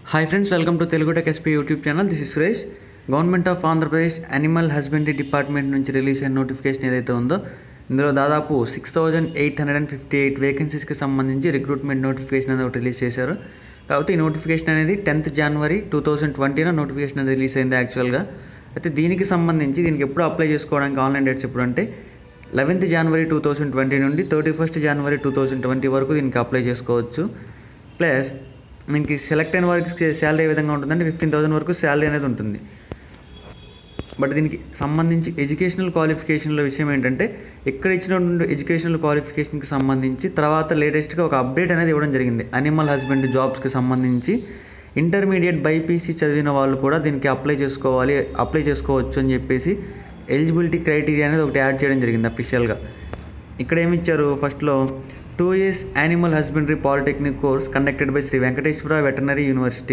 Hi friends welcome to Telugu tech SP YouTube channel this is Suresh government of Andhra Pradesh animal husbandry department నుంచి release అయిన notification ఏదైతే ఉందో ఇందులో దాదాపు six thousand eight hundred and fifty eight వేకెన్సీస్కి సంబంధించి రిక్రూట్మెంట్ నోటిఫికేషన్ అనేది ఒకటి రిలీజ్ చేశారు కాబట్టి ఈ నోటిఫికేషన్ అనేది టెన్త్ జనవరి టూ థౌజండ్ ట్వంటీలో నోటిఫికేషన్ అనేది రిలీజ్ అయింది యాక్చువల్గా అయితే దీనికి సంబంధించి దీనికి ఎప్పుడు అప్లై చేసుకోవడానికి ఆన్లైన్ డేట్స్ ఎప్పుడు అంటే లెవెన్త్ జనవరి టూ థౌజండ్ ట్వంటీ నుండి థర్టీ ఫస్ట్ జనవరి టూ థౌజండ్ ట్వంటీ వరకు దీనికి అప్లై చేసుకోవచ్చు ప్లస్ దీనికి సెలెక్ట్ అయిన వారికి శాలరీ ఏ విధంగా ఉంటుందంటే ఫిఫ్టీన్ థౌసండ్ వరకు శాలరీ అనేది ఉంటుంది బట్ దీనికి సంబంధించి ఎడ్యుకేషనల్ క్వాలిఫికేషన్ల విషయం ఏంటంటే ఇక్కడ ఇచ్చినటువంటి ఎడ్యుకేషనల్ క్వాలిఫికేషన్కి సంబంధించి తర్వాత లేటెస్ట్గా ఒక అప్డేట్ అనేది ఇవ్వడం జరిగింది అనిమల్ హస్బెండ్ జాబ్స్కి సంబంధించి ఇంటర్మీడియట్ బైపీసీ చదివిన వాళ్ళు కూడా దీనికి అప్లై చేసుకోవాలి అప్లై చేసుకోవచ్చు అని చెప్పేసి ఎలిజిబిలిటీ క్రైటీరియా అనేది ఒకటి యాడ్ చేయడం జరిగింది అఫీషియల్గా ఇక్కడ ఏమి ఇచ్చారు ఫస్ట్లో two years animal husbandry polytechnic course conducted by Shri Venkateswara veterinary university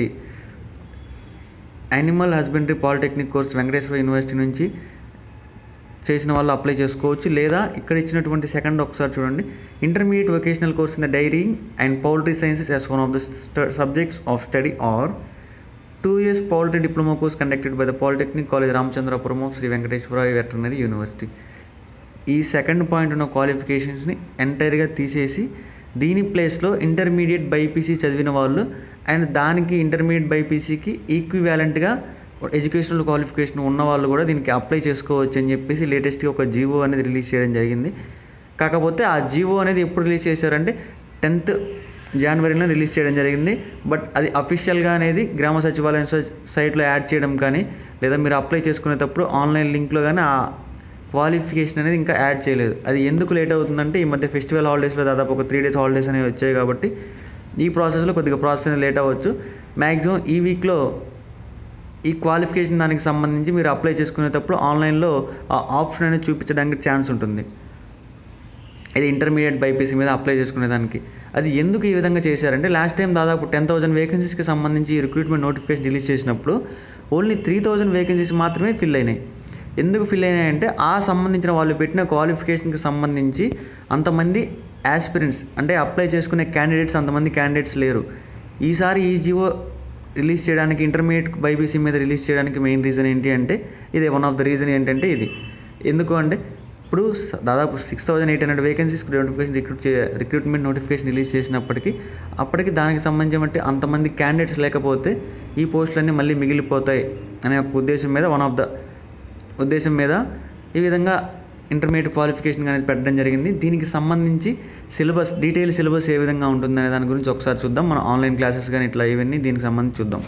animal husbandry polytechnic course Venkateswara university నుంచి చేసిన వాళ్ళు అప్లై చేసుకోవచ్చు లేదా ఇక్కడ ఇచ్చినటువంటి సెకండ్ ఒకసారి చూడండి intermediate vocational course in the dairy and poultry sciences as one of the subjects of study or two years poultry diploma course conducted by the polytechnic college Ramachandrapuram of Shri Venkateswara veterinary university ఈ second point ఉన్న క్వాలిఫికేషన్స్ని ఎంటైర్గా తీసేసి దీని ప్లేస్లో intermediate BiPC చదివిన వాళ్ళు and దానికి intermediate బైపీసీకి ఈక్వివాలెంట్గా ఎడ్యుకేషనల్ క్వాలిఫికేషన్ ఉన్న వాళ్ళు కూడా దీనికి అప్లై చేసుకోవచ్చు అని చెప్పేసి లేటెస్ట్గా ఒక జీవో అనేది రిలీజ్ చేయడం జరిగింది కాకపోతే ఆ జీవో అనేది ఎప్పుడు రిలీజ్ చేశారంటే టెన్త్ జనవరిలో రిలీజ్ చేయడం జరిగింది బట్ అది అఫీషియల్గా అనేది గ్రామ సచివాలయం సైట్లో యాడ్ చేయడం కానీ లేదా మీరు అప్లై చేసుకునేటప్పుడు ఆన్లైన్ లింక్లో కానీ ఆ క్వాలిఫికేషన్ అనేది ఇంకా యాడ్ చేయలేదు అది ఎందుకు లేట్ అవుతుందంటే ఈ మధ్య ఫెస్టివల్ హాలిడేస్లో దాదాపు ఒక త్రీ డేస్ హాలిడేస్ అనేవి వచ్చాయి కాబట్టి ఈ ప్రాసెస్లో కొద్దిగా ప్రాసెస్ అనేది లేట్ అవ్వచ్చు మ్యాక్సిమం ఈ వీక్లో ఈ క్వాలిఫికేషన్ దానికి సంబంధించి మీరు అప్లై చేసుకునేటప్పుడు ఆన్లైన్లో ఆ ఆప్షన్ అనేది చూపించడానికి ఛాన్స్ ఉంటుంది ఇది ఇంటర్మీడియట్ బైపీసీ మీద అప్లై చేసుకునేదానికి అది ఎందుకు ఈ విధంగా చేశారంటే లాస్ట్ టైం దాదాపు టెన్ థౌసండ్ వేకెన్సీస్కి సంబంధించి రిక్రూట్మెంట్ నోటిఫికేషన్ రిలీజ్ చేసినప్పుడు ఓన్లీ త్రీ థౌజండ్ వేకెన్సీస్ మాత్రమే ఫిల్ అయినాయి ఎందుకు ఫిల్ అయినాయంటే ఆ సంబంధించిన వాళ్ళు పెట్టిన క్వాలిఫికేషన్కి సంబంధించి అంతమంది యాస్పిరెంట్స్ అంటే అప్లై చేసుకునే క్యాండిడేట్స్ అంతమంది క్యాండిడేట్స్ లేరు ఈసారి ఈ జీవో రిలీజ్ చేయడానికి ఇంటర్మీడియట్ బైబీసీ మీద రిలీజ్ చేయడానికి మెయిన్ రీజన్ ఏంటి అంటే ఇదే వన్ ఆఫ్ ద రీజన్ ఏంటంటే ఇది ఎందుకు అంటే ఇప్పుడు దాదాపు సిక్స్ థౌజండ్ ఎయిట్ హండ్రెడ్ వేకెన్సీస్కి నోటిఫికేషన్ రిక్రూట్ చే రిక్రూట్మెంట్ నోటిఫికేషన్ రిలీజ్ చేసినప్పటికీ అప్పటికి దానికి సంబంధించి అంటే అంతమంది క్యాండిడేట్స్ లేకపోతే ఈ పోస్టులన్నీ మళ్ళీ మిగిలిపోతాయి అనే ఒక ఉద్దేశం మీద వన్ ఆఫ్ ద ఉద్దేశం మీద ఈ విధంగా ఇంటర్మీడియట్ క్వాలిఫికేషన్ అనేది పెట్టడం జరిగింది దీనికి సంబంధించి సిలబస్ డీటెయిల్ సిలబస్ ఏ విధంగా ఉంటుందనే దాని గురించి ఒకసారి చూద్దాం మన ఆన్లైన్ క్లాసెస్ కానీ ఇట్లా ఇవన్నీ దీనికి సంబంధించి చూద్దాం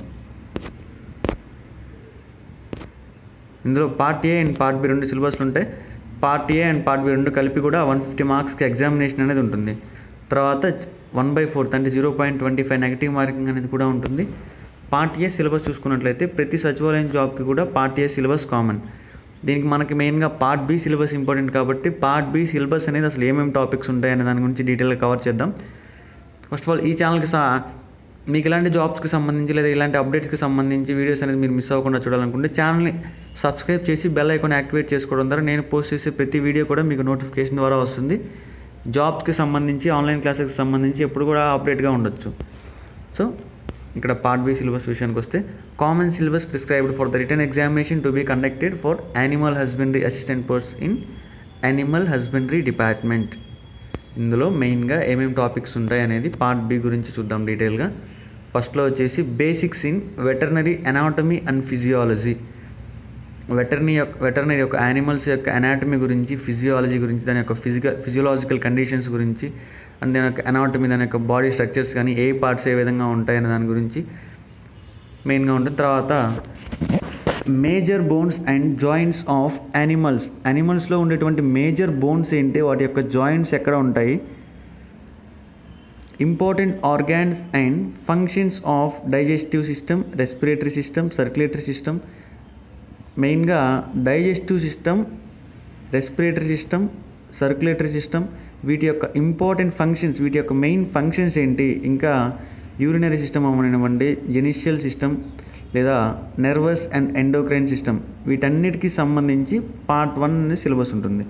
ఇందులో part A and part B రెండు సిలబస్లు ఉంటాయి part A and part B రెండు కలిపి కూడా వన్ ఫిఫ్టీ మార్క్స్కి ఎగ్జామినేషన్ అనేది ఉంటుంది తర్వాత వన్ బై ఫోర్త్ అంటే zero point twenty five negative marking అనేది కూడా ఉంటుంది పార్ట్ ఏ సిలబస్ చూసుకున్నట్లయితే ప్రతి సచివాలయం జాబ్కి కూడా పార్ట్ ఏ సిలబస్ కామన్ దీనికి మనకి మెయిన్గా పార్ట్ బి సిలబస్ ఇంపార్టెంట్ కాబట్టి పార్ట్ బి సిలబస్ అనేది అసలు ఏమేమి టాపిక్స్ ఉంటాయి అనే దాని గురించి డీటెయిల్గా కవర్ చేద్దాం ఫస్ట్ ఆఫ్ ఆల్ ఈ ఛానల్కి సా మీకు ఇలాంటి జాబ్స్కి సంబంధించి లేదా ఇలాంటి అప్డేట్స్కి సంబంధించి వీడియోస్ అనేది మీరు మిస్ అవ్వకుండా చూడాలనుకుంటే ఛానల్ని సబ్స్క్రైబ్ చేసి బెల్ ఐకాన్ యాక్టివేట్ చేసుకోవడం ద్వారా నేను పోస్ట్ చేసే ప్రతి వీడియో కూడా మీకు నోటిఫికేషన్ ద్వారా వస్తుంది జాబ్స్కి సంబంధించి ఆన్లైన్ క్లాసెస్కి సంబంధించి ఎప్పుడు కూడా అప్డేట్గా ఉండొచ్చు సో ఇక్కడ పార్ట్ బి సిలబస్ విషయానికి వస్తే common syllabus prescribed for the written examination to be conducted for animal husbandry assistant post in animal husbandry department ఇందులో మెయిన్గా ఏమేమి టాపిక్స్ ఉంటాయి అనేది పార్ట్ బి గురించి చూద్దాం డీటెయిల్గా ఫస్ట్లో వచ్చేసి basics in veterinary anatomy and physiology veterinary యొక్క వెటర్నరీ యొక్క యానిమల్స్ యొక్క అనాటమీ గురించి ఫిజియాలజీ గురించి దాని యొక్క ఫిజికల్ ఫిజియోలాజికల్ కండిషన్స్ గురించి అండ్ దాని యొక్క అనాటమీ దాని యొక్క బాడీ స్ట్రక్చర్స్ కానీ ఏ పార్ట్స్ ఏ విధంగా ఉంటాయనే దాని గురించి మెయిన్గా ఉంటుంది తర్వాత major bones and joints of animals యానిమల్స్లో ఉండేటువంటి మేజర్ బోన్స్ ఏంటి వాటి యొక్క జాయింట్స్ ఎక్కడ ఉంటాయి important organs and functions of digestive system respiratory system circulatory system మెయిన్గా digestive system respiratory system circulatory system వీటి యొక్క ఇంపార్టెంట్ ఫంక్షన్స్ వీటి యొక్క మెయిన్ ఫంక్షన్స్ ఏంటి ఇంకా యూరినరీ సిస్టమ్ అవనివ్వండి జెనిషియల్ సిస్టమ్ లేదా నర్వస్ అండ్ ఎండోక్రైన్ సిస్టమ్ వీటన్నిటికీ సంబంధించి పార్ట్ వన్ అనేది సిలబస్ ఉంటుంది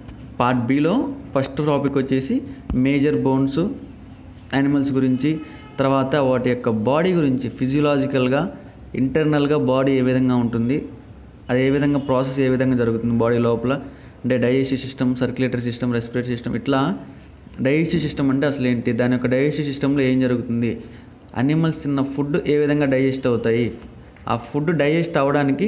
పార్ట్ బిలో ఫస్ట్ టాపిక్ వచ్చేసి మేజర్ బోన్స్ యానిమల్స్ గురించి తర్వాత వాటి యొక్క బాడీ గురించి ఫిజియలాజికల్గా ఇంటర్నల్గా బాడీ ఏ విధంగా ఉంటుంది అది ఏ విధంగా ప్రాసెస్ ఏ విధంగా జరుగుతుంది బాడీ లోపల అంటే digestive system circulatory system respiratory system ఇట్లా డైజెస్టివ్ సిస్టమ్ అంటే అసలు ఏంటి దాని యొక్క డైజెస్టివ్ సిస్టంలో ఏం జరుగుతుంది అనిమల్స్ తిన్న ఫుడ్ ఏ విధంగా డైజెస్ట్ అవుతాయి ఆ ఫుడ్ డైజెస్ట్ అవ్వడానికి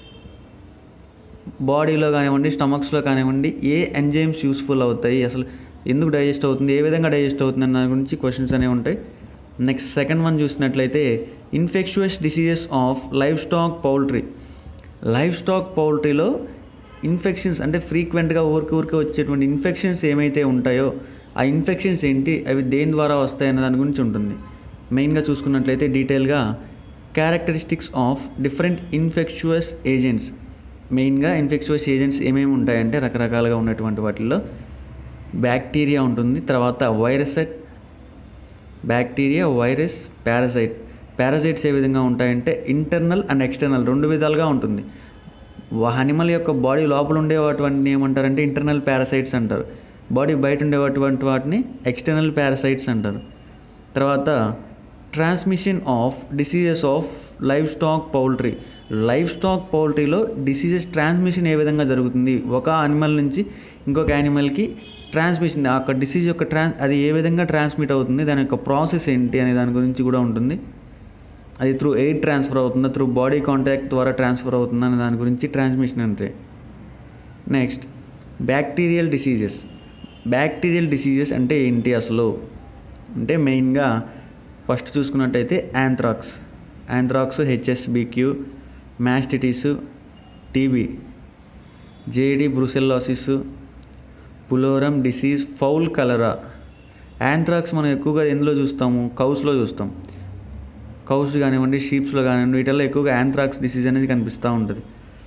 బాడీలో కానివ్వండి స్టమక్స్లో కానివ్వండి ఏ ఎంజైమ్స్ యూస్ఫుల్ అవుతాయి అసలు ఎందుకు డైజెస్ట్ అవుతుంది ఏ విధంగా డైజెస్ట్ అవుతుంది అన్న దాని గురించి క్వశ్చన్స్ అనేవి ఉంటాయి నెక్స్ట్ సెకండ్ వన్ చూసినట్లయితే infectious diseases of life livestock poultry livestock పౌల్ట్రీలో ఇన్ఫెక్షన్స్ అంటే ఫ్రీక్వెంట్గా ఊరికి ఊరికి వచ్చేటువంటి ఇన్ఫెక్షన్స్ ఏమైతే ఉంటాయో ఆ ఇన్ఫెక్షన్స్ ఏంటి అవి దేని ద్వారా వస్తాయి అన్న దాని గురించి ఉంటుంది మెయిన్గా చూసుకున్నట్లయితే డీటెయిల్గా characteristics of different infectious agents మెయిన్గా ఇన్ఫెక్షువస్ ఏజెంట్స్ ఏమేమి ఉంటాయంటే రకరకాలుగా ఉన్నటువంటి వాటిల్లో బ్యాక్టీరియా ఉంటుంది తర్వాత virus bacteria virus parasite parasites ఏ విధంగా ఉంటాయంటే ఇంటర్నల్ అండ్ ఎక్స్టర్నల్ రెండు విధాలుగా ఉంటుంది అనిమల్ యొక్క బాడీ లోపల ఉండేటువంటి ఏమంటారంటే ఇంటర్నల్ పారాసైట్స్ అంటారు బాడీ బయట ఉండేటువంటి వాటిని ఎక్స్టర్నల్ పారాసైట్స్ అంటారు తర్వాత transmission of diseases of life livestock poultry livestock పౌల్ట్రీలో డిసీజెస్ ట్రాన్స్మిషన్ ఏ విధంగా జరుగుతుంది ఒక అనిమల్ నుంచి ఇంకొక యానిమల్కి ట్రాన్స్మిషన్ ఆ యొక్క డిసీజ్ యొక్క ట్రాన్స్ అది ఏ విధంగా ట్రాన్స్మిట్ అవుతుంది దాని యొక్క ప్రాసెస్ ఏంటి అనే దాని గురించి కూడా ఉంటుంది అది త్రూ ఎయిర్ ట్రాన్స్ఫర్ అవుతుందా త్రూ బాడీ కాంటాక్ట్ ద్వారా ట్రాన్స్ఫర్ అవుతుందా అనే దాని గురించి ట్రాన్స్మిషన్ అంటే next bacterial diseases bacterial diseases అంటే ఏంటి అసలు అంటే మెయిన్గా ఫస్ట్ చూసుకున్నట్టయితే anthrax anthrax HSBQ mastitis TB JD brucellosis pullorum disease fowl cholera anthrax మనం ఎక్కువగా ఎందులో చూస్తాము కౌస్లో చూస్తాం కౌస్ కానివ్వండి షీప్స్లో కానివ్వండి వీటిల్లో ఎక్కువగా యాంథ్రాక్స్ డిసీజ్ అనేది కనిపిస్తూ ఉంటుంది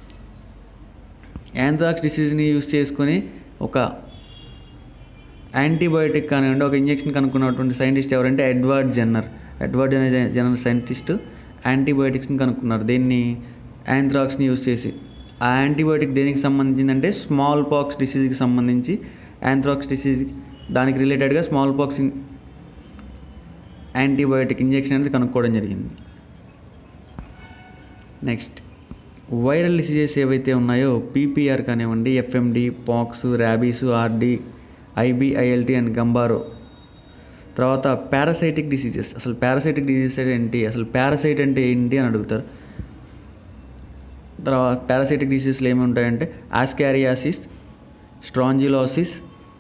యాంథ్రాక్స్ డిసీజ్ని యూజ్ చేసుకొని ఒక యాంటీబయోటిక్ కానివ్వండి ఒక ఇంజెక్షన్ కనుక్కున్నటువంటి సైంటిస్ట్ ఎవరంటే ఎడ్వర్డ్ జెన్నర్ ఎడ్వర్డ్ అనే జనరల్ సైంటిస్ట్ యాంటీబయోటిక్స్ని కనుక్కున్నారు దీన్ని యాంథ్రాక్స్ని యూజ్ చేసి ఆ యాంటీబయోటిక్ దేనికి సంబంధించిందంటే స్మాల్ పాక్స్ డిసీజ్కి సంబంధించి యాంథ్రాక్స్ డిసీజ్ దానికి రిలేటెడ్గా స్మాల్ పాక్స్ యాంటీబయోటిక్ ఇంజెక్షన్ అనేది కనుక్కోవడం జరిగింది నెక్స్ట్ వైరల్ డిసీజెస్ ఏవైతే ఉన్నాయో పీపీఆర్ కానివ్వండి FMD pox rabies RD IBILT and gumboro తర్వాత పారాసైటిక్ డిసీజెస్ అసలు పారాసైటిక్ డిసీజెస్ ఏంటి అసలు పారాసైట్ అంటే ఏంటి అని అడుగుతారు తర్వాత పారాసైటిక్ డిసీజెస్లు ఏమి ఉంటాయంటే ఆస్కారియాసిస్ స్ట్రాంజిలోసిస్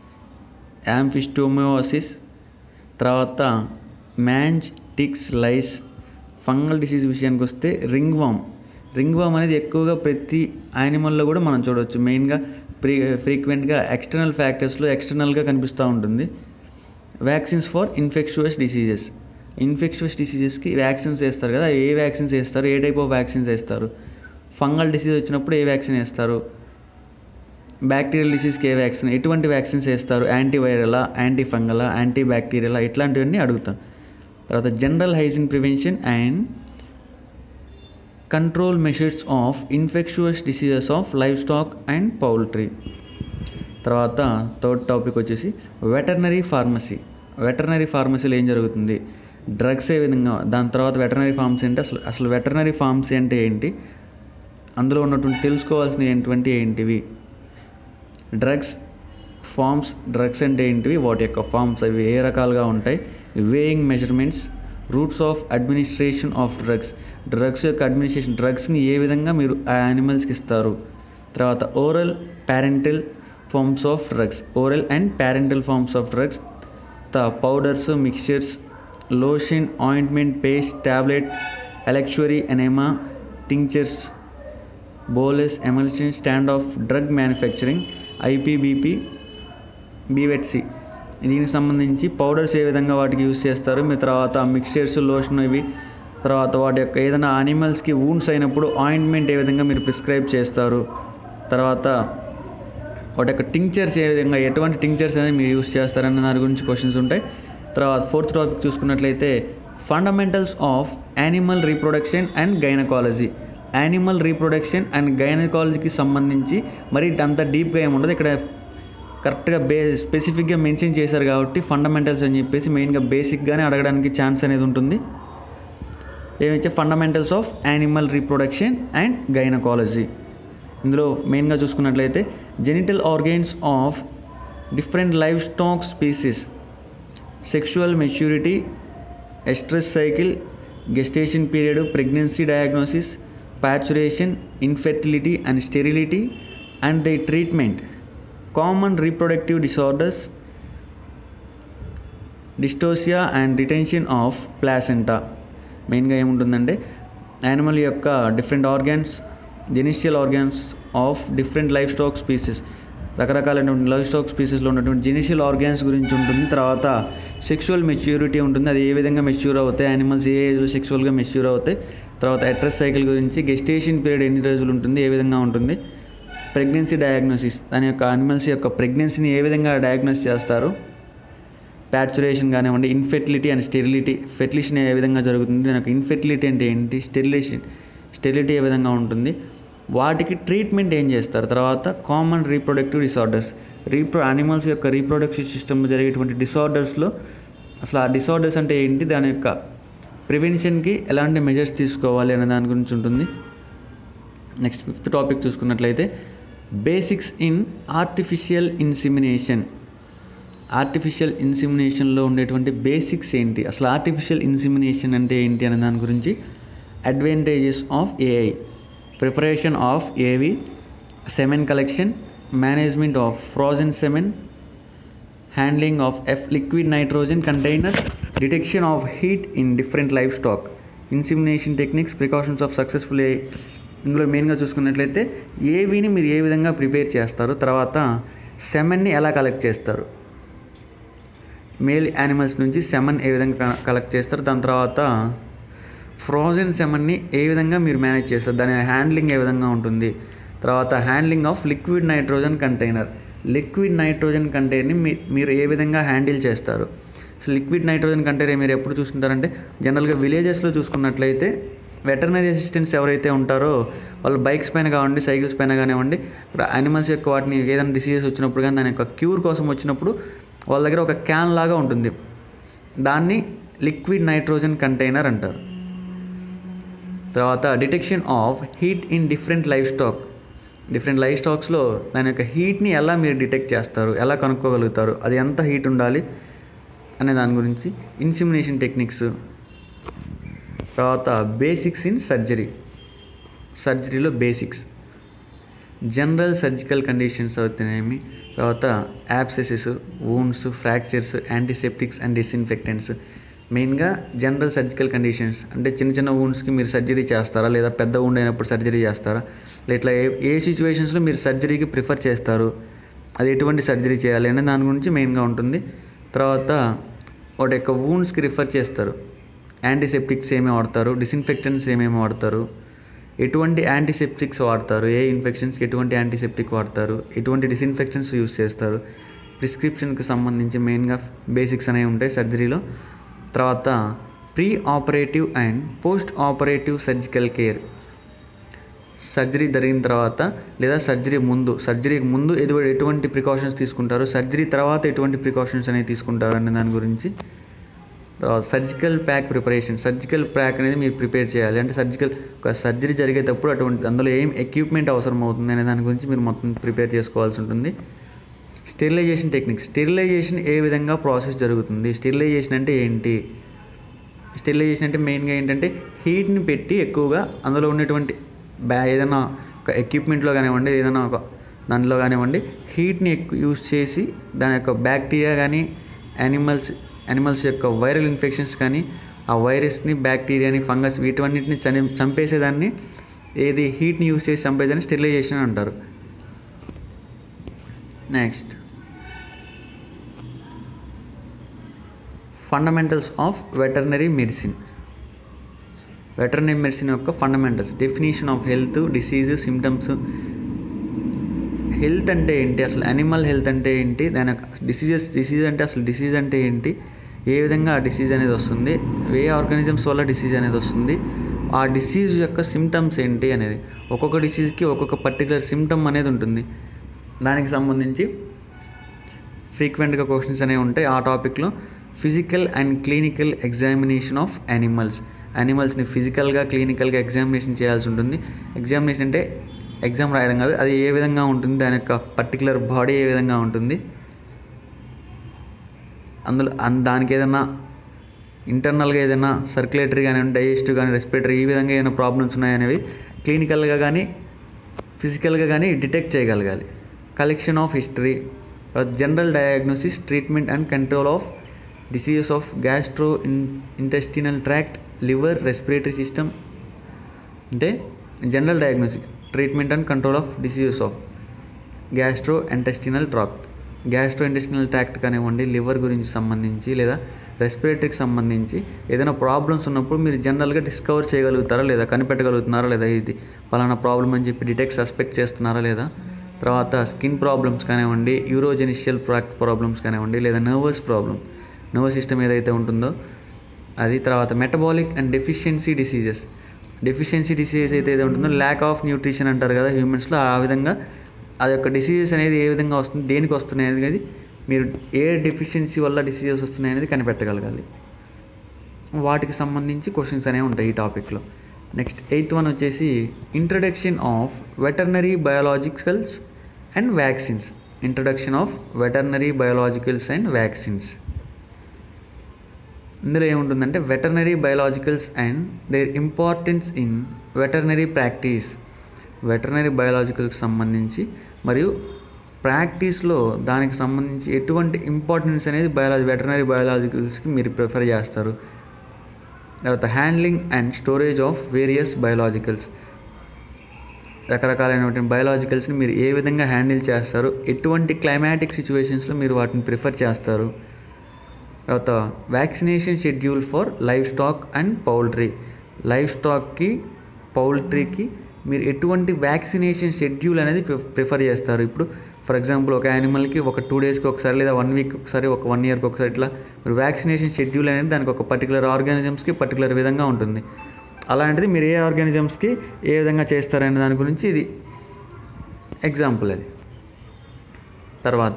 యాంఫిస్టోమియోసిస్ తర్వాత mange ticks lice fungal disease విషయానికి వస్తే రింగ్ వామ్ రింగ్ వామ్ అనేది ఎక్కువగా ప్రతి యానిమల్లో కూడా మనం చూడవచ్చు మెయిన్గా ఫ్రీ ఫ్రీక్వెంట్గా ఎక్స్టర్నల్ ఫ్యాక్టర్స్లో ఎక్స్టర్నల్గా కనిపిస్తూ ఉంటుంది vaccines for infectious diseases infectious డిసీజెస్కి వ్యాక్సిన్స్ వేస్తారు కదా ఏ వ్యాక్సిన్స్ వేస్తారు ఏ టైప్ ఆఫ్ వ్యాక్సిన్స్ వేస్తారు ఫంగల్ డిసీజ్ వచ్చినప్పుడు ఏ వ్యాక్సిన్ వేస్తారు బ్యాక్టీరియల్ డిసీజ్కి ఏ వ్యాక్సిన్ ఎటువంటి వ్యాక్సిన్స్ వేస్తారు యాంటీవైరలా యాంటీ ఫంగలా యాంటీ బ్యాక్టీరియలా ఇట్లాంటివన్నీ అడుగుతాను తర్వాత general hygiene prevention and control measures of infectious diseases of life stock and poultry తర్వాత థర్డ్ టాపిక్ వచ్చేసి వెటర్నరీ ఫార్మసీ వెటర్నరీ ఫార్మసీలో ఏం జరుగుతుంది డ్రగ్స్ ఏ విధంగా దాని తర్వాత వెటర్నరీ ఫార్మసీ అంటే అసలు అసలు వెటర్నరీ ఫార్మసీ అంటే ఏంటి అందులో ఉన్నటువంటి తెలుసుకోవాల్సిన ఏంటివంటి ఏంటివి డ్రగ్స్ ఫార్మ్స్ డ్రగ్స్ అంటే ఏంటివి వాటి యొక్క ఫార్మ్స్ అవి ఏ రకాలుగా ఉంటాయి weighing measurements routes of administration of drugs drugs యొక్క అడ్మినిస్ట్రేషన్ డ్రగ్స్ని ఏ విధంగా మీరు ఆ యానిమల్స్కి ఇస్తారు తర్వాత oral parenteral forms of drugs oral and parenteral forms of drugs త powders mixtures lotion ointment paste tablet electuary enema tinctures bolus emulsion stand of drug manufacturing IPBP BVetC దీనికి సంబంధించి పౌడర్స్ ఏ విధంగా వాటికి యూస్ చేస్తారు మీ తర్వాత మిక్చర్స్ లోషన్ ఇవి తర్వాత వాటి యొక్క ఏదైనా యానిమల్స్కి వూండ్స్ అయినప్పుడు ఆయింట్మెంట్ ఏ విధంగా మీరు ప్రిస్క్రైబ్ చేస్తారు తర్వాత వాటి యొక్క టింక్చర్స్ ఏ విధంగా ఎటువంటి టింక్చర్స్ అనేది మీరు యూస్ చేస్తారన్న దాని గురించి క్వశ్చన్స్ ఉంటాయి తర్వాత ఫోర్త్ టాపిక్ చూసుకున్నట్లయితే fundamentals of animal reproduction and gynaecology animal reproduction and గైనకాలజీకి సంబంధించి మరి అంత డీప్గా ఏముండదు ఇక్కడ కరెక్ట్గా బే స్పెసిఫిక్గా మెన్షన్ చేశారు కాబట్టి ఫండమెంటల్స్ అని చెప్పేసి మెయిన్గా బేసిక్గానే అడగడానికి ఛాన్స్ అనేది ఉంటుంది ఏమైతే fundamentals of animal reproduction and gynaecology ఇందులో మెయిన్గా చూసుకున్నట్లయితే genital organs of different life stock species sexual maturity oestrus cycle gestation period pregnancy diagnosis parturition infertility and sterility and the treatment common reproductive disorders dystocia and retention of placenta మెయిన్గా ఏముంటుందంటే animal యొక్క different organs genital organs of different life stock species రకరకాలైనటువంటి life stock స్పీసెస్లో ఉన్నటువంటి genital organs గురించి ఉంటుంది తర్వాత sexual maturity ఉంటుంది అది ఏ విధంగా మెచ్యూర్ అవుతాయి యానిమల్స్ ఏ ఏజ్లో సెక్షువల్గా మెచ్యూర్ అవుతాయి తర్వాత అట్రస్ సైకిల్ గురించి గెస్టేషన్ పీరియడ్ ఎన్ని రోజులు ఉంటుంది ఏ విధంగా ఉంటుంది ప్రెగ్నెన్సీ డయాగ్నోసిస్ దాని యొక్క యానిమల్స్ యొక్క ప్రెగ్నెన్సీని ఏ విధంగా డయాగ్నోస్ చేస్తారు ప్యాచురేషన్ కానివ్వండి ఇన్ఫెర్టిలిటీ అండ్ స్టెరిలిటీ ఫెర్టిలిషన్ ఏ విధంగా జరుగుతుంది దాని యొక్క ఇన్ఫెర్టిలిటీ అంటే ఏంటి స్టెరిలేషన్ స్టెరిలిటీ ఏ విధంగా ఉంటుంది వాటికి ట్రీట్మెంట్ ఏం చేస్తారు తర్వాత common reproductive disorders repro animals యొక్క రీప్రొడక్షన్ సిస్టమ్లో జరిగేటువంటి డిసార్డర్స్లో అసలు ఆ డిసార్డర్స్ అంటే ఏంటి దాని యొక్క ప్రివెన్షన్కి ఎలాంటి మెజర్స్ తీసుకోవాలి అనే దాని గురించి ఉంటుంది నెక్స్ట్ ఫిఫ్త్ టాపిక్ చూసుకున్నట్లయితే basics in artificial insemination artificial ఇన్సిమినేషన్లో ఉండేటువంటి బేసిక్స్ ఏంటి అసలు ఆర్టిఫిషియల్ ఇన్సిమినేషన్ అంటే ఏంటి అనే దాని గురించి advantages of AI preparation of AV semen collection management of frozen semen handling of F liquid nitrogen container detection of heat in different life stock insemination techniques precautions of successful A ఇందులో మెయిన్గా చూసుకున్నట్లయితే ఏవిని మీరు ఏ విధంగా prepare చేస్తారు తర్వాత సెమెన్ని ఎలా collect చేస్తారు మేల్ యానిమల్స్ నుంచి సెమన్ ఏ విధంగా కలెక్ట్ చేస్తారు దాని తర్వాత ఫ్రోజన్ సెమన్ని ఏ విధంగా మీరు మేనేజ్ చేస్తారు దాని హ్యాండ్లింగ్ ఏ విధంగా ఉంటుంది తర్వాత handling of liquid nitrogen container liquid nitrogen కంటైనర్ని మీ మీరు ఏ విధంగా హ్యాండిల్ చేస్తారు సో లిక్విడ్ నైట్రోజన్ కంటైనర్ మీరు ఎప్పుడు చూసుకుంటారంటే జనరల్గా విలేజెస్లో చూసుకున్నట్లయితే వెటర్నరీ అసిస్టెంట్స్ ఎవరైతే ఉంటారో వాళ్ళు బైక్స్ పైన కానివ్వండి సైకిల్స్ పైన కానివ్వండి ఇక్కడ యానిమల్స్ యొక్క వాటిని ఏదైనా డిసీజెస్ వచ్చినప్పుడు కానీ దాని యొక్క క్యూర్ కోసం వచ్చినప్పుడు వాళ్ళ దగ్గర ఒక క్యాన్ లాగా ఉంటుంది దాన్ని లిక్విడ్ నైట్రోజన్ కంటైనర్ అంటారు తర్వాత detection of heat in different life stock different life స్టాక్స్లో దాని యొక్క హీట్ని ఎలా మీరు డిటెక్ట్ చేస్తారు ఎలా కనుక్కోగలుగుతారు అది ఎంత హీట్ ఉండాలి అనే దాని గురించి ఇన్సిమినేషన్ టెక్నిక్స్ తర్వాత బేసిక్స్ ఇన్ సర్జరీ సర్జరీలో బేసిక్స్ జనరల్ సర్జికల్ కండిషన్స్ అవుతున్నాయి తర్వాత abscesses wounds fractures antiseptics and disinfectants మెయిన్గా జనరల్ సర్జికల్ కండిషన్స్ అంటే చిన్న చిన్న వూండ్స్కి మీరు సర్జరీ చేస్తారా లేదా పెద్ద వూండ్ అయినప్పుడు సర్జరీ చేస్తారా ఇట్లా ఏ ఏ సిచ్యువేషన్స్లో మీరు సర్జరీకి ప్రిఫర్ చేస్తారు అది ఎటువంటి సర్జరీ చేయాలి అనే దాని గురించి మెయిన్గా ఉంటుంది తర్వాత వాటి యొక్క వూండ్స్కి రిఫర్ చేస్తారు యాంటీసెప్టిక్స్ ఏమేమి వాడతారు డిస్ఇన్ఫెక్టెంట్స్ ఏమేమి వాడతారు ఎటువంటి యాంటీసెప్టిక్స్ వాడతారు ఏ ఇన్ఫెక్షన్స్కి ఎటువంటి యాంటీసెప్టిక్ వాడతారు ఎటువంటి డిస్ఇన్ఫెక్షన్స్ యూస్ చేస్తారు ప్రిస్క్రిప్షన్కి సంబంధించి మెయిన్గా బేసిక్స్ అనేవి ఉంటాయి సర్జరీలో తర్వాత pre operative and post operative surgical care surgery జరిగిన తర్వాత లేదా సర్జరీ ముందు సర్జరీకి ముందు ఎదు ఎటువంటి ప్రికాషన్స్ తీసుకుంటారు సర్జరీ తర్వాత ఎటువంటి ప్రికాషన్స్ అనేవి తీసుకుంటారు అనే దాని గురించి తర్వాత surgical pack preparation surgical pack అనేది మీరు ప్రిపేర్ చేయాలి అంటే సర్జికల్ ఒక సర్జరీ జరిగేటప్పుడు అటువంటి అందులో ఏం ఎక్విప్మెంట్ అవసరం అవుతుంది అనే దాని గురించి మీరు మొత్తం ప్రిపేర్ చేసుకోవాల్సి ఉంటుంది స్టెరిలైజేషన్ టెక్నిక్ స్టెరిలైజేషన్ ఏ విధంగా ప్రాసెస్ జరుగుతుంది స్టెరిలైజేషన్ అంటే ఏంటి స్టెరిలైజేషన్ అంటే మెయిన్గా ఏంటంటే హీట్ని పెట్టి ఎక్కువగా అందులో ఉన్నటువంటి బ్యా ఏదైనా ఒక ఎక్విప్మెంట్లో కానివ్వండి ఏదైనా ఒక దానిలో కానివ్వండి హీట్ని ఎక్కువ యూస్ చేసి దాని యొక్క బ్యాక్టీరియా కానీ యానిమల్స్ యానిమల్స్ యొక్క వైరల్ ఇన్ఫెక్షన్స్ కానీ ఆ వైరస్ని బ్యాక్టీరియాని ఫంగస్ వీటన్నిటిని చని చంపేసేదాన్ని ఏది హీట్ని యూస్ చేసి చంపేదాన్ని స్టెరిలైజేషన్ అంటారు next fundamentals of veterinary medicine veterinary medicine యొక్క fundamentals definition of health disease symptoms health అంటే ఏంటి అసలు యానిమల్ హెల్త్ అంటే ఏంటి దాని యొక్క డిసీజెస్ డిసీజ్ అంటే అసలు డిసీజ్ అంటే ఏంటి ఏ విధంగా ఆ డిసీజ్ అనేది వస్తుంది ఏ ఆర్గానిజమ్స్ వల్ల డిసీజ్ అనేది వస్తుంది ఆ డిసీజ్ యొక్క సిమ్టమ్స్ ఏంటి అనేది ఒక్కొక్క డిసీజ్కి ఒక్కొక్క పర్టికులర్ సిమ్టమ్ అనేది ఉంటుంది దానికి సంబంధించి ఫ్రీక్వెంట్గా క్వశ్చన్స్ అనేవి ఉంటాయి ఆ టాపిక్లో physical and clinical examination of animals యానిమల్స్ని ఫిజికల్గా క్లినికల్గా ఎగ్జామినేషన్ చేయాల్సి ఉంటుంది ఎగ్జామినేషన్ అంటే ఎగ్జామ్ రాయడం కాదు అది ఏ విధంగా ఉంటుంది దాని యొక్క పర్టికులర్ బాడీ ఏ విధంగా ఉంటుంది అందులో అన్ దానికి ఏదైనా ఇంటర్నల్గా ఏదైనా సర్క్యులేటరీ కానీ డైజెస్టివ్ కానీ రెస్పిరేటరీ ఈ విధంగా ఏదైనా ప్రాబ్లమ్స్ ఉన్నాయనేవి క్లినికల్గా కానీ ఫిజికల్గా కానీ డిటెక్ట్ చేయగలగాలి collection of history general diagnosis treatment and control of diseases of gastro in intestinal tract liver respiratory system అంటే general diagnosis treatment and control of diseases of gastro intestinal tract gastro intestinal tract కానివ్వండి liver గురించి సంబంధించి లేదా రెస్పిరేటరీకి సంబంధించి ఏదైనా problems ఉన్నప్పుడు మీరు జనరల్గా డిస్కవర్ చేయగలుగుతారా లేదా కనిపెట్టగలుగుతున్నారా లేదా ఇది ఫలానా ప్రాబ్లం అని చెప్పి డిటెక్ట్ సస్పెక్ట్ చేస్తున్నారా లేదా తర్వాత స్కిన్ ప్రాబ్లమ్స్ కానివ్వండి యూరోజెనిషియల్ ప్రాక్ట్ ప్రాబ్లమ్స్ కానివ్వండి లేదా నర్వస్ ప్రాబ్లమ్ నర్వస్ సిస్టమ్ ఏదైతే ఉంటుందో అది తర్వాత metabolic and deficiency diseases deficiency diseases అయితే ఏదైతే ఉంటుందో ల్యాక్ ఆఫ్ న్యూట్రిషన్ అంటారు కదా హ్యూమన్స్లో ఆ విధంగా అది యొక్క డిసీజెస్ అనేది ఏ విధంగా వస్తుంది దేనికి వస్తున్నాయి అనేది మీరు ఏ డెఫిషియన్సీ వల్ల డిసీజెస్ వస్తున్నాయి అనేది కనిపెట్టగలగాలి వాటికి సంబంధించి క్వశ్చన్స్ అనేవి ఉంటాయి ఈ టాపిక్లో నెక్స్ట్ ఎయిత్ వన్ వచ్చేసి introduction of veterinary biologicals and vaccines introduction of veterinary biologicals and vaccines ఇందులో ఏముంటుందంటే veterinary biologicals and their importance in veterinary practice veterinary బయోలాజికల్కి సంబంధించి మరియు ప్రాక్టీస్లో దానికి సంబంధించి ఎటువంటి ఇంపార్టెన్స్ అనేది బయాలజీ వెటర్నరీ బయోలాజికల్స్కి మీరు ప్రిఫర్ చేస్తారు తర్వాత handling and storage of various biologicals రకరకాలైనటువంటి బయోలాజికల్స్ని మీరు ఏ విధంగా హ్యాండిల్ చేస్తారు ఎటువంటి క్లైమాటిక్ సిచ్యువేషన్స్లో మీరు వాటిని ప్రిఫర్ చేస్తారు తర్వాత vaccination schedule for live stock and poultry live స్టాక్కి పౌల్ట్రీకి మీరు ఎటువంటి వ్యాక్సినేషన్ షెడ్యూల్ అనేది ప్రిఫర్ చేస్తారు ఇప్పుడు ఫర్ ఎగ్జాంపుల్ ఒక యానిమల్కి ఒక టూ డేస్కి ఒకసారి లేదా వన్ వీక్ ఒకసారి ఒక వన్ ఇయర్కి ఒకసారి ఇట్లా మీరు వ్యాక్సినేషన్ షెడ్యూల్ అనేది దానికి ఒక పర్టికులర్ ఆర్గానిజమ్స్కి పర్టికులర్ విధంగా ఉంటుంది అలాంటిది మీరు ఏ ఆర్గానిజమ్స్కి ఏ విధంగా చేస్తారనే దాని గురించి ఇది ఎగ్జాంపుల్ అది తర్వాత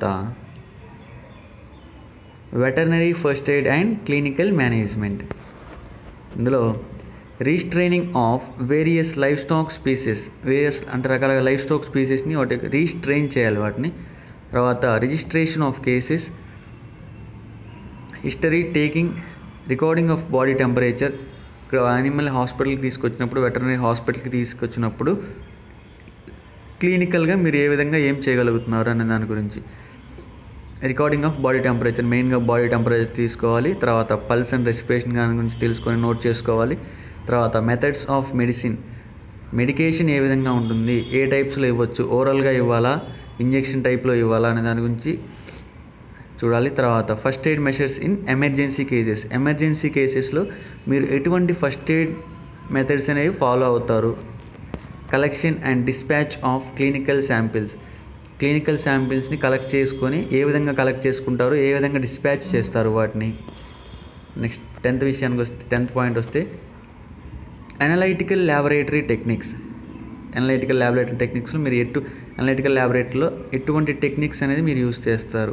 veterinary first aid and clinical management ఇందులో restraining of various life stock species various అంటే రకరకాల లైఫ్ స్టాక్ స్పీసెస్ని వాటి రీస్ట్రైన్ చేయాలి వాటిని తర్వాత registration of cases history taking recording of body temperature ఇక్కడ యానిమల్ హాస్పిటల్కి తీసుకొచ్చినప్పుడు వెటర్నరీ హాస్పిటల్కి తీసుకొచ్చినప్పుడు క్లినికల్గా మీరు ఏ విధంగా ఏం చేయగలుగుతున్నారు అనే దాని గురించి రికార్డింగ్ ఆఫ్ బాడీ టెంపరేచర్ మెయిన్గా బాడీ టెంపరేచర్ తీసుకోవాలి తర్వాత పల్స్ అండ్ రెస్పిరేషన్ దాని గురించి తెలుసుకొని నోట్ చేసుకోవాలి తర్వాత మెథడ్స్ ఆఫ్ మెడిసిన్ మెడికేషన్ ఏ విధంగా ఉంటుంది ఏ టైప్స్లో ఇవ్వచ్చు ఓరల్గా ఇవ్వాలా ఇంజెక్షన్ టైప్లో ఇవ్వాలా అనే దాని గురించి చూడాలి తర్వాత first aid measures in emergency cases emergency కేసెస్లో మీరు ఎటువంటి ఫస్ట్ ఎయిడ్ మెథడ్స్ అనేవి ఫాలో అవుతారు collection and dispatch of clinical samples clinical శాంపిల్స్ని కలెక్ట్ చేసుకొని ఏ విధంగా కలెక్ట్ చేసుకుంటారు ఏ విధంగా డిస్పాచ్ చేస్తారు వాటిని నెక్స్ట్ టెన్త్ విషయానికి వస్తే టెన్త్ పాయింట్ వస్తే analytical laboratory techniques analytical laboratory టెక్నిక్స్లో మీరు ఎటు అనలైటికల్ ల్యాబొరేటరీలో ఎటువంటి టెక్నిక్స్ అనేది మీరు యూస్ చేస్తారు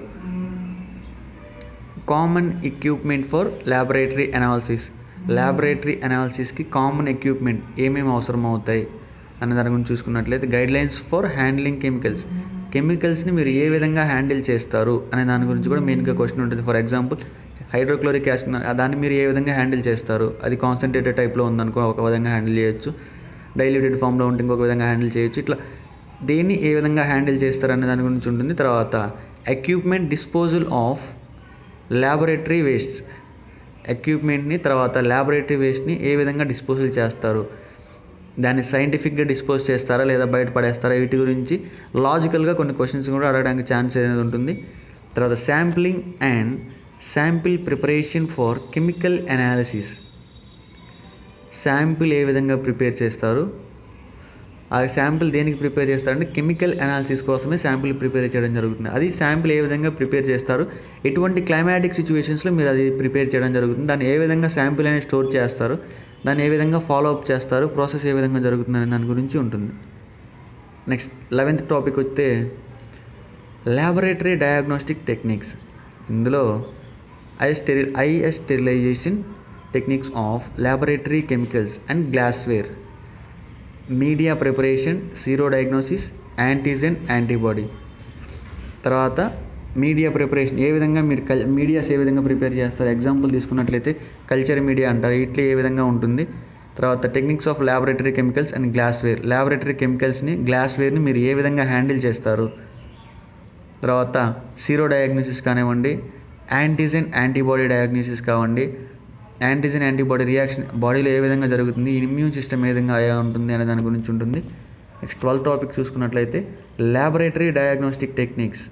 common equipment for laboratory analysis laboratory అనాలిసిస్కి కామన్ ఎక్విప్మెంట్ ఏమేమి అవసరం అవుతాయి అనే దాని గురించి చూసుకున్నట్లయితే గైడ్లైన్స్ ఫర్ హ్యాండ్లింగ్ కెమికల్స్ కెమికల్స్ని మీరు ఏ విధంగా హ్యాండిల్ చేస్తారు అనే దాని గురించి కూడా మెయిన్గా క్వశ్చన్ ఉంటుంది ఫర్ ఎగ్జాంపుల్ హైడ్రోక్లోరిక్ యాసిడ్ దాన్ని మీరు ఏ విధంగా హ్యాండిల్ చేస్తారు అది కాన్సన్ట్రేటెడ్ టైప్లో ఉందనుకో ఒక విధంగా హ్యాండిల్ చేయొచ్చు డైల్యూటెడ్ ఫామ్లో ఉంటే ఇంకొక విధంగా హ్యాండిల్ చేయొచ్చు ఇట్లా దేన్ని ఏ విధంగా హ్యాండిల్ చేస్తారు అనే దాని గురించి ఉంటుంది తర్వాత equipment disposal of laboratory waste ఎక్విప్మెంట్ని తర్వాత ల్యాబొరేటరీ వేస్ట్ని ఏ విధంగా డిస్పోజల్ చేస్తారు దాన్ని సైంటిఫిక్గా డిస్పోజ్ చేస్తారా లేదా బయట పడేస్తారా వీటి గురించి లాజికల్గా కొన్ని క్వశ్చన్స్ కూడా అడగడానికి ఛాన్స్ అనేది ఉంటుంది తర్వాత sampling and sample preparation for chemical analysis sample ఏ విధంగా ప్రిపేర్ చేస్తారు ఆ శాంపిల్ దేనికి ప్రిపేర్ చేస్తారంటే కెమికల్ అనాలిసిస్ కోసమే శాంపిల్ ప్రిపేర్ చేయడం జరుగుతుంది అది శాంపిల్ ఏ విధంగా ప్రిపేర్ చేస్తారు ఎటువంటి క్లైమాటిక్ సిచ్యువేషన్స్లో మీరు అది ప్రిపేర్ చేయడం జరుగుతుంది దాన్ని ఏ విధంగా శాంపిల్ అనేది స్టోర్ చేస్తారు దాన్ని ఏ విధంగా ఫాలో అప్ చేస్తారు ప్రాసెస్ ఏ విధంగా జరుగుతుంది అనే దాని గురించి ఉంటుంది నెక్స్ట్ లెవెన్త్ టాపిక్ వస్తే ల్యాబొరేటరీ డయాగ్నోస్టిక్ టెక్నిక్స్ ఇందులో I steri I sterilisation techniques of laboratory chemicals and glassware media preparation sero diagnosis antigen antibody తర్వాత మీడియా ప్రిపరేషన్ ఏ విధంగా మీరు కల్ మీడియాస్ ఏ విధంగా ప్రిపేర్ చేస్తారు ఎగ్జాంపుల్ తీసుకున్నట్లయితే కల్చర్ మీడియా అంటారు ఇట్లా ఏ విధంగా ఉంటుంది తర్వాత techniques of laboratory chemicals and glassware laboratory కెమికల్స్ని గ్లాస్వేర్ని మీరు ఏ విధంగా హ్యాండిల్ చేస్తారు తర్వాత సీరో డయాగ్నోసిస్ కానివ్వండి యాంటీజెన్ యాంటీబాడీ డయాగ్నోసిస్ కావండి యాంటీజెన్ యాంటీబాడీ రియాక్షన్ బాడీలో ఏ విధంగా జరుగుతుంది ఇమ్యూన్ సిస్టమ్ ఏ విధంగా అయ్యా ఉంటుంది అనే దాని గురించి ఉంటుంది నెక్స్ట్ ట్వెల్వ్ టాపిక్ చూసుకున్నట్లయితే laboratory diagnostic techniques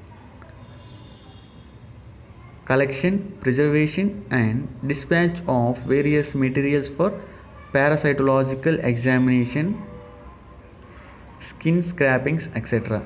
collection, preservation, and dispatch of various materials for parasitological examination, skin scrapings, etc.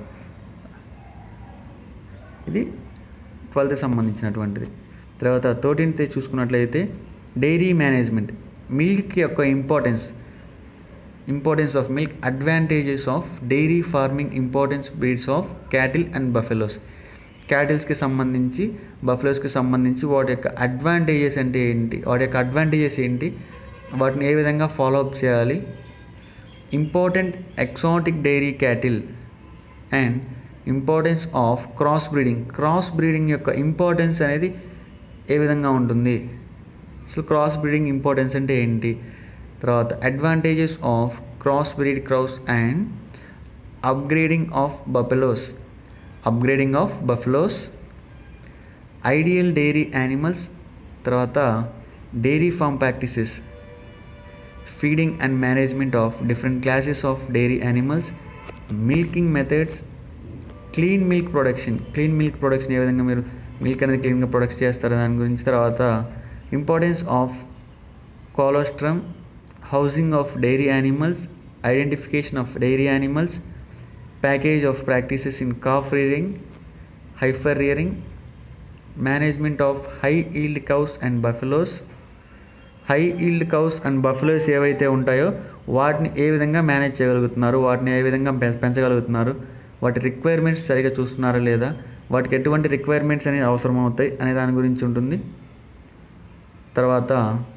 ఇది ట్వెల్త్కి సంబంధించినటువంటిది తర్వాత థర్టీన్త్ చూసుకున్నట్లయితే డైరీ మేనేజ్మెంట్ మిల్క్ యొక్క importance importance of milk advantages of dairy farming importance breeds of cattle and buffaloes క్యాటిల్స్కి సంబంధించి బఫెలోస్కి సంబంధించి వాటి యొక్క అడ్వాంటేజెస్ అంటే ఏంటి వాటి యొక్క అడ్వాంటేజెస్ ఏంటి వాటిని ఏ విధంగా ఫాలో అప్ చేయాలి important exotic dairy cattle and importance of cross breeding cross breeding యొక్క ఇంపార్టెన్స్ అనేది ఏ విధంగా ఉంటుంది అసలు క్రాస్ బ్రీడింగ్ ఇంపార్టెన్స్ అంటే ఏంటి తర్వాత advantages of cross breed cows and upgrading of buffaloes upgrading of buffaloes ideal dairy animals తర్వాత dairy farm practices feeding and management of different classes of dairy animals milking methods clean milk production clean milk production ఏ విధంగా మీరు milk అనేది క్లీన్గా product చేస్తారు దాని గురించి తర్వాత importance of colostrum housing of dairy animals identification of dairy animals package of practices in calf rearing heifer rearing management of high yield cows and buffaloes high yield cows and buffaloes ఏవైతే ఉంటాయో వాటిని ఏ విధంగా manage చేయగలుగుతున్నారు వాటిని ఏ విధంగా పె- పెంచగలుగుతున్నారు వాటి రిక్వైర్మెంట్స్ సరిగా చూస్తున్నారా లేదా వాటికి ఎటువంటి రిక్వైర్మెంట్స్ అనేది అవసరం అవుతాయి అనే దాని గురించి ఉంటుంది తర్వాత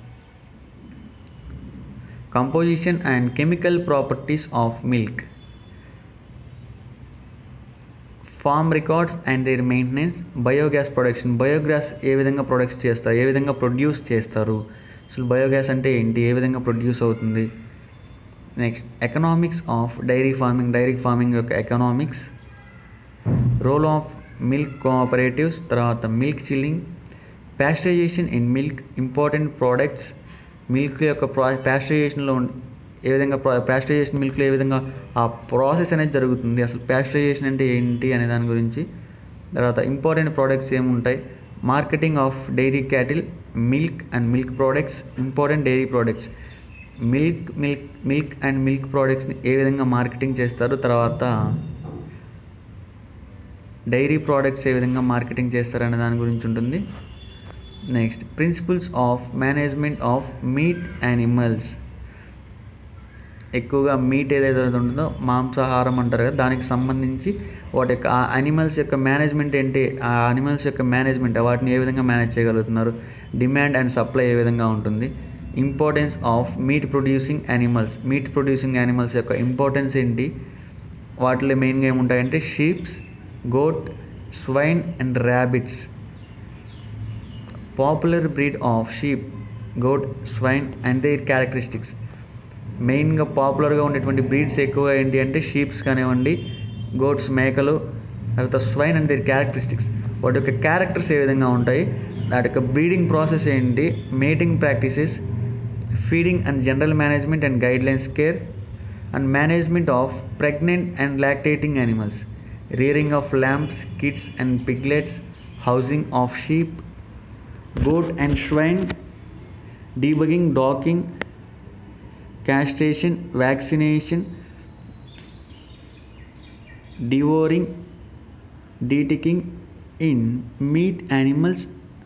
composition and chemical properties of milk farm records and their maintenance biogas production biogas ఏ విధంగా ప్రొడక్ట్ చేస్తారు ఏ విధంగా ప్రొడ్యూస్ చేస్తారు అసలు బయోగ్యాస్ అంటే ఏంటి ఏ విధంగా ప్రొడ్యూస్ అవుతుంది next economics of dairy farming dairy farming యొక్క economics role of milk cooperatives తర్వాత milk chilling pasteurisation in milk important products milk యొక్క ప్రా ప్యాస్టరైజేషన్లో ఉం- ఏ విధంగా ప్యాస్టరైజేషన్ మిల్క్లో ఏ విధంగా ఆ ప్రాసెస్ అనేది జరుగుతుంది అసలు ప్యాస్టరైజేషన్ అంటే ఏంటి అనే దాని గురించి తర్వాత ఇంపార్టెంట్ ప్రోడక్ట్స్ ఏముంటాయి marketing of dairy cattle milk and milk products important dairy products milk milk milk and milk ప్రోడక్ట్స్ని ఏ విధంగా మార్కెటింగ్ చేస్తారు తర్వాత డైరీ ప్రోడక్ట్స్ ఏ విధంగా మార్కెటింగ్ చేస్తారనే దాని గురించి ఉంటుంది next principles of management of meat animals ఎక్కువగా మీట్ ఏదైతే ఉంటుందో మాంసాహారం అంటారు కదా దానికి సంబంధించి వాటి యొక్క ఆ అనిమల్స్ యొక్క మేనేజ్మెంట్ ఏంటి ఆ అనిమల్స్ యొక్క మేనేజ్మెంట్ వాటిని ఏ విధంగా మేనేజ్ చేయగలుగుతున్నారు డిమాండ్ అండ్ సప్లై ఏ విధంగా ఉంటుంది importance of meat producing animals meat producing animals యొక్క ఇంపార్టెన్స్ ఏంటి వాటిలో మెయిన్గా ఏముంటాయంటే sheeps goat swine and rabbits popular breed of sheep goat swine and their characteristics మెయిన్గా పాపులర్గా ఉండేటువంటి బ్రీడ్స్ ఎక్కువగా ఏంటి అంటే షీప్స్ కానివ్వండి గోట్స్ మేకలు తర్వాత స్వైన్ అండ్ దేర్ క్యారెక్టరిస్టిక్స్ వాటి యొక్క క్యారెక్టర్స్ ఏ విధంగా ఉంటాయి వాటి యొక్క బ్రీడింగ్ ప్రాసెస్ ఏంటి mating practices feeding and general management and guidelines care and management of pregnant and lactating animals rearing of lambs kids and piglets housing of sheep goat and swine, debugging, docking, castration, vaccination, devouring, deticking in meat animals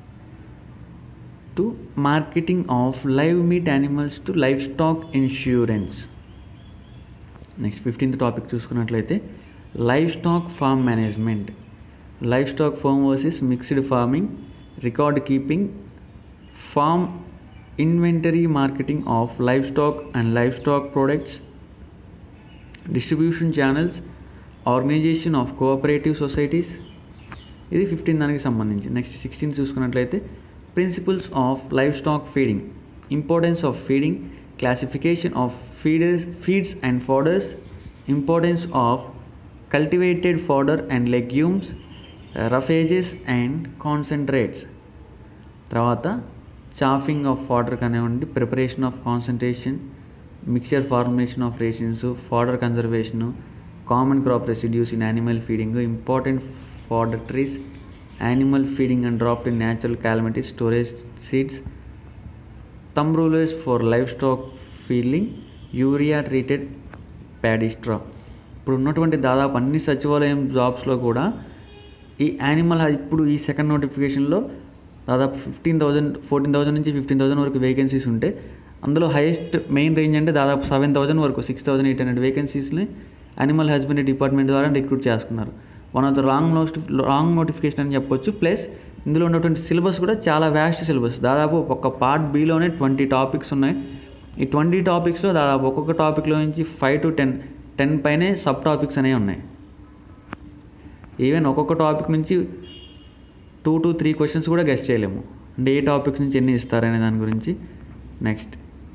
to marketing of live meat animals to livestock insurance. Next fifteenth topic చూసుకున్నట్లయితే live stock farm management life stock farm versus mixed farming record keeping farm inventory marketing of life stock and life stock products distribution channels organisation of cooperative societies ఇది fifteen దానికి సంబంధించి next sixteen చూసుకున్నట్లయితే principles of life stock feeding importance of feeding classification of feeders feeds and fodders importance of cultivated fodder and legumes roughages and concentrates తర్వాత chaffing of fodder కానివ్వండి preparation of concentration mixture formation of rations fodder conservation common crop residues in animal feeding important fodder trees animal feeding and draft in natural calamities storage seeds thumb rulers for life stock feeding urea treated paddy straw ఇప్పుడు ఉన్నటువంటి దాదాపు అన్ని సచివాలయం జాబ్స్లో కూడా ఈ animal ఇప్పుడు ఈ second నోటిఫికేషన్లో దాదాపు ఫిఫ్టీన్ థౌజండ్ ఫోర్టీన్ థౌజండ్ నుంచి ఫిఫ్టీన్ థౌజండ్ వరకు వేకెన్సీస్ ఉంటే అందులో హైయెస్ట్ మెయిన్ రేంజ్ అంటే దాదాపు సెవెన్ థౌజండ్ వరకు సిక్స్ థౌజండ్ ఎయిట్ హండ్రెడ్ వేకెన్సీస్ని యానిమల్ హస్బెండరీ డిపార్ట్మెంట్ ద్వారా రిక్రూట్ చేసుకున్నారు one of the wrong noti wrong notification అని చెప్పొచ్చు ప్లస్ ఇందులో ఉన్నటువంటి సిలబస్ కూడా చాలా వ్యాస్ట్ సిలబస్ దాదాపు ఒక పార్ట్ బిలోనే ట్వంటీ టాపిక్స్ ఉన్నాయి ఈ ట్వంటీ టాపిక్స్లో దాదాపు ఒక్కొక్క టాపిక్లో నుంచి ఫైవ్ టు టెన్ టెన్ పైనే సబ్ టాపిక్స్ అనేవి ఉన్నాయి ఈవెన్ ఒక్కొక్క టాపిక్ నుంచి టూ టు త్రీ క్వశ్చన్స్ కూడా గెస్ట్ చేయలేము అంటే ఏ టాపిక్స్ నుంచి ఎన్ని ఇస్తారనే దాని గురించి నెక్స్ట్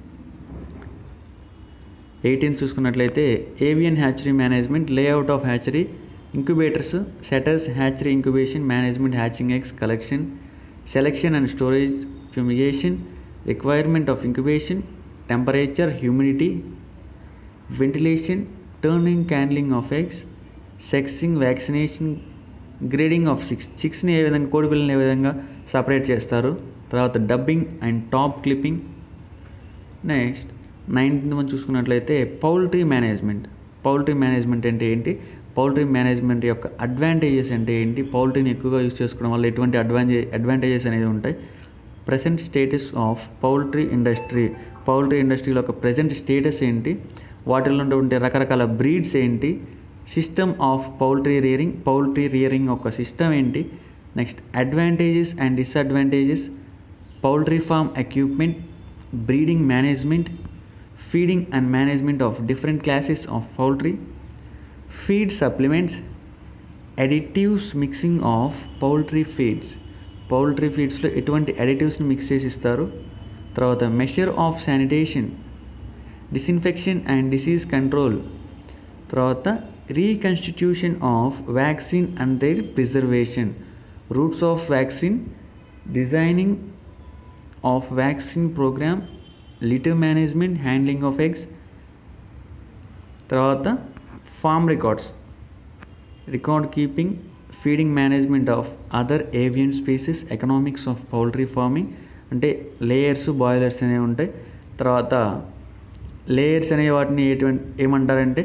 ఎయిటీన్ చూసుకున్నట్లయితే avian hatchery management layout of hatchery incubators setters hatchery incubation management hatching eggs collection selection and storage fumigation requirement of incubation temperature humidity ventilation turning candling of eggs sexing vaccination grading of six చిక్స్ని ఏ విధంగా కోడిపిల్లని ఏ విధంగా separate చేస్తారు తర్వాత dubbing and top clipping next ninth మనం చూసుకున్నట్లయితే poultry management poultry management అంటే ఏంటి పౌల్ట్రీ మేనేజ్మెంట్ యొక్క అడ్వాంటేజెస్ అంటే ఏంటి పౌల్ట్రీని ఎక్కువగా యూజ్ చేసుకోవడం వల్ల ఎటువంటి అడ్వాంటేజ్ అడ్వాంటేజెస్ అనేది ఉంటాయి present status of poultry industry poultry ఇండస్ట్రీలో ఒక ప్రజెంట్ స్టేటస్ ఏంటి వాటిలో ఉండే రకరకాల బ్రీడ్స్ ఏంటి system of poultry rearing poultry rearing ఒక సిస్టమ్ ఏంటి next advantages and disadvantages poultry farm equipment breeding management feeding and management of different classes of poultry feed supplements additives mixing of poultry feeds poultry ఫీడ్స్లో ఎటువంటి అడిటివ్స్ని mix చేసి ఇస్తారు తర్వాత measure of sanitation disinfection and disease control తర్వాత reconstitution of vaccine and their preservation routes of vaccine designing of vaccine program litter management handling of eggs తర్వాత farm records record keeping feeding management of other avian species economics of poultry farming అంటే layers broilers అనేవి ఉంటాయి తర్వాత layers అనే వాటిని ఎటువంటి ఏమంటారంటే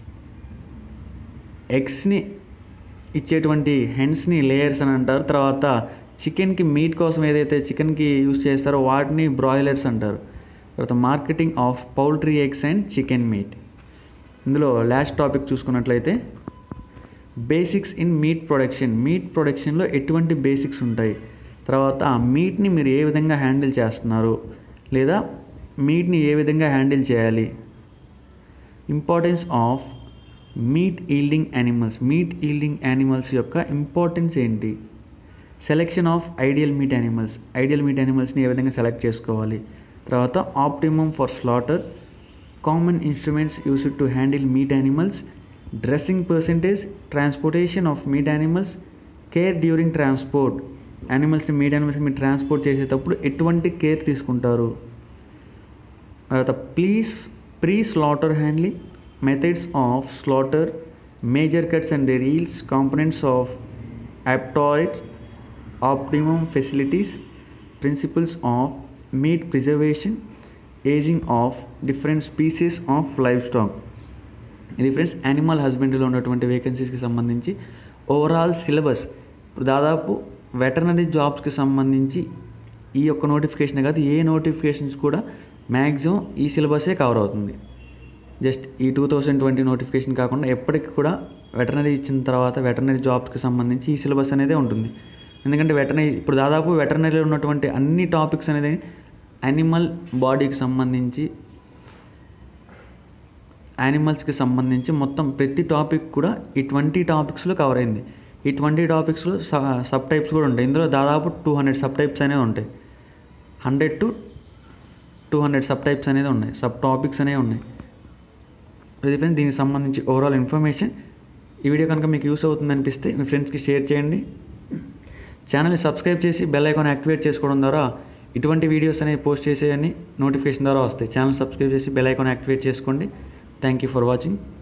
ఎగ్స్ని ఇచ్చేటువంటి హెన్స్ని లేయర్స్ అని అంటారు తర్వాత చికెన్కి మీట్ కోసం ఏదైతే చికెన్కి యూస్ చేస్తారో వాటిని బ్రాయిలర్స్ అంటారు తర్వాత marketing of poultry eggs and chicken meat ఇందులో లాస్ట్ టాపిక్ చూసుకున్నట్లయితే basics in meat production meat ప్రొడక్షన్లో ఎటువంటి బేసిక్స్ ఉంటాయి తర్వాత ఆ మీట్ని మీరు ఏ విధంగా హ్యాండిల్ చేస్తున్నారు లేదా మీట్ని ఏ విధంగా హ్యాండిల్ చేయాలి importance of meat yielding animals meat yielding animals యొక్క ఇంపార్టెన్స్ ఏంటి selection of ideal meat animals ideal meat యానిమల్స్ని ఏ విధంగా సెలెక్ట్ చేసుకోవాలి తర్వాత optimum for slaughter common instruments used to handle meat animals dressing percentage transportation of meat animals care during transport యానిమల్స్ని meat యానిమల్స్ని మీరు ట్రాన్స్పోర్ట్ చేసేటప్పుడు ఎటువంటి కేర్ తీసుకుంటారు తర్వాత please pre slaughter handling methods of slaughter major cuts and their yields components of aptoid optimum facilities principles of meat preservation ageing of different species of life livestock ఇది friends animal హస్బెండరీలో ఉన్నటువంటి వేకెన్సీస్కి సంబంధించి overall syllabus ఇప్పుడు దాదాపు veterinary జాబ్స్కి సంబంధించి ఈ యొక్క నోటిఫికేషన్ కాదు ఏ నోటిఫికేషన్స్ కూడా మ్యాక్సిమం ఈ సిలబసే కవర్ అవుతుంది జస్ట్ ఈ టూ థౌజండ్ ట్వంటీ నోటిఫికేషన్ కాకుండా ఎప్పటికి కూడా వెటర్నరీ ఇచ్చిన తర్వాత వెటర్నరీ జాబ్స్కి సంబంధించి ఈ సిలబస్ అనేది ఉంటుంది ఎందుకంటే వెటర్నరీ ఇప్పుడు దాదాపు వెటర్నరీలో ఉన్నటువంటి అన్ని టాపిక్స్ అనేది యానిమల్ బాడీకి సంబంధించి యానిమల్స్కి సంబంధించి మొత్తం ప్రతి టాపిక్ కూడా ఈ ట్వంటీ టాపిక్స్లో కవర్ అయింది ఈ ట్వంటీ టాపిక్స్లో సబ్ టైప్స్ కూడా ఉంటాయి ఇందులో దాదాపు టూ హండ్రెడ్ సబ్ టైప్స్ అనేవి ఉంటాయి hundred to two hundred sub types అనేది ఉన్నాయి సబ్ టాపిక్స్ అనేవి ఉన్నాయి ఇది ఫ్రెండ్స్ దీనికి సంబంధించి ఓవరాల్ ఇన్ఫర్మేషన్ ఈ వీడియో కనుక మీకు యూస్ అవుతుంది అనిపిస్తే మీ ఫ్రెండ్స్కి షేర్ చేయండి ఛానల్ని సబ్స్క్రైబ్ చేసి బెల్ ఐకాన్ యాక్టివేట్ చేసుకోవడం ద్వారా ఇటువంటి వీడియోస్ అనేవి పోస్ట్ చేసేయని నోటిఫికేషన్ ద్వారా వస్తాయి ఛానల్ సబ్స్క్రైబ్ చేసి బెల్ ఐకాన్ యాక్టివేట్ చేసుకోండి థ్యాంక్ యూ ఫర్ వాచింగ్